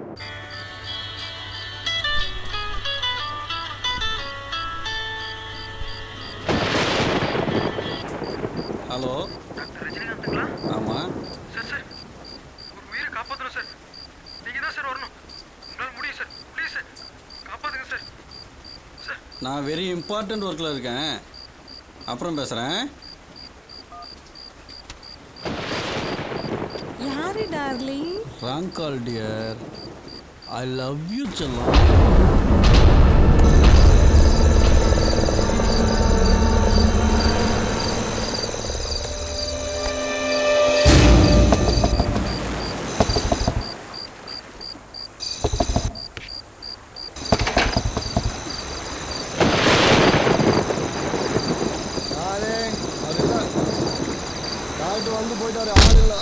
hello doctor ரஜினிகாந்துங்களா ஆமாம் sir sir ஒரு உயிரை காப்பாற்றணும் சார் நீங்கள் தான் சார் வரணும் உங்களால் முடியும் சார் ப்ளீஸ் சார் காப்பாற்றுங்க சார் சார் நான் வெரி இம்பார்ட்டண்ட் ஒர்க்கில் இருக்கேன் அப்புறம் பேசுகிறேன் யாரு darling wrong call dear I love you செல்லம் அதுதான் டாக்டர் வந்து போயிட்டாரு ஆள் இல்லை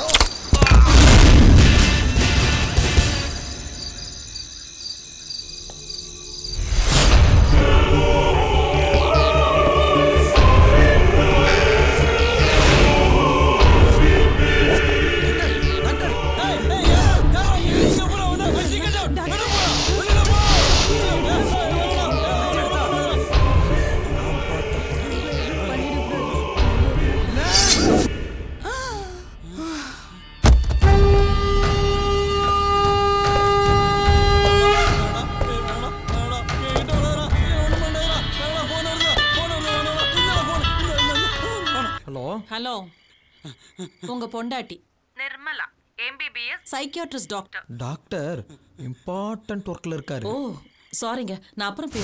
ஹலோ ஹலோ உங்க பொண்டாட்டி Nirmala MBBS psychiatrist doctor doctor important ஒர்க்கில் இருக்காரு ஓ சாரிங்க நான் அப்புறம் பேசுறேன்